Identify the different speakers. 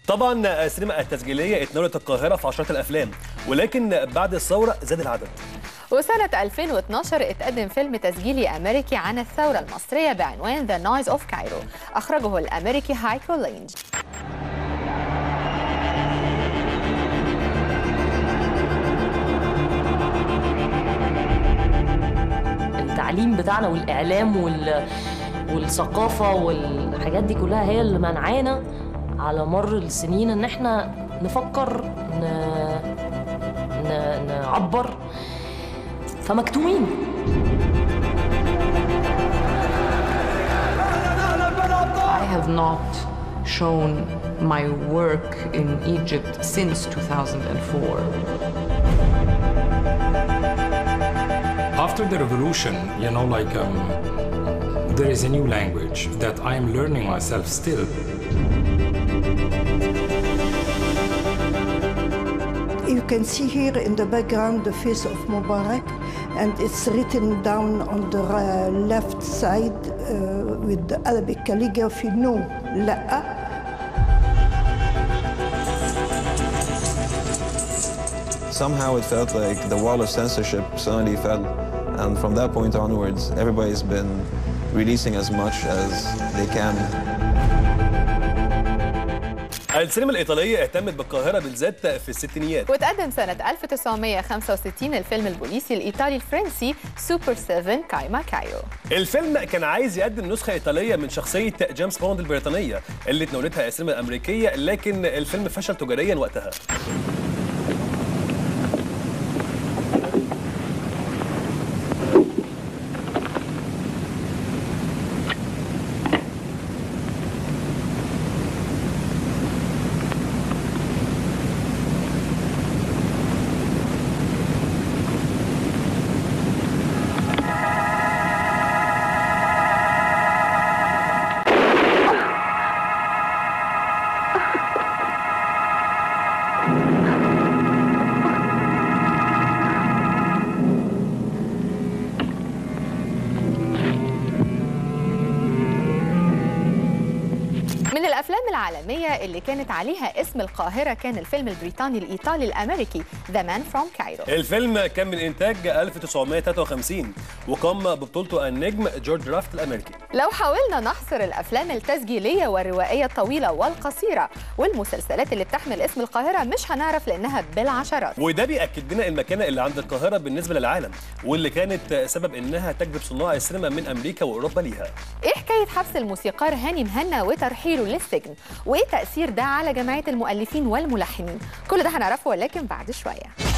Speaker 1: طبعا السينما التسجيليه اتناولت القاهره في عشرات الافلام ولكن بعد الثوره زاد العدد
Speaker 2: وسنة 2012 اتقدم فيلم تسجيلي أمريكي عن الثورة المصرية بعنوان The Noise of Cairo أخرجه الأمريكي هايكو لينج
Speaker 3: التعليم بتاعنا والإعلام وال... والثقافة والحاجات دي كلها هي اللي منعانا على مر السنين إن إحنا نفكر ن... ن... نعبر فمكتومين
Speaker 4: I have not shown my work in Egypt since 2004.
Speaker 5: After the revolution, you know, like um, there is a new language that I am learning myself still.
Speaker 6: You can see here in the background the face of Mubarak, and it's written down on the uh, left side uh, with the Arabic calligraphy, no, لا.
Speaker 7: Somehow it felt like the wall of censorship suddenly fell. And from that point onwards, everybody's been releasing as much as they can.
Speaker 1: السينما الإيطالية اهتمت بالقاهرة بالذات في الستينيات
Speaker 2: وتقدم سنة 1965 الفيلم البوليسي الإيطالي الفرنسي سوبر 7 كايما كايو
Speaker 1: الفيلم كان عايز يقدم نسخة إيطالية من شخصية جيمس بوند البريطانية اللي تناولتها السينما الأمريكية لكن الفيلم فشل تجاريا وقتها
Speaker 2: من الأفلام العالمية اللي كانت عليها اسم القاهرة كان الفيلم البريطاني الإيطالي الأمريكي The Man from Cairo
Speaker 1: الفيلم كان من إنتاج 1953 وقام ببطولته النجم جورج رافت الأمريكي
Speaker 2: لو حاولنا نحصر الأفلام التسجيلية والروائية الطويلة والقصيرة والمسلسلات اللي بتحمل اسم القاهرة مش هنعرف لأنها بالعشرات
Speaker 1: وده بيأكد لنا المكانة اللي عند القاهرة بالنسبة للعالم واللي كانت سبب إنها تجذب صناع السينما من أمريكا وأوروبا ليها
Speaker 2: إيه حكاية حبس الموسيقار هاني مهنا وترحيله للسجن وإيه تأثير ده على جمعية المؤلفين والملحنين كل ده هنعرفه ولكن بعد شوية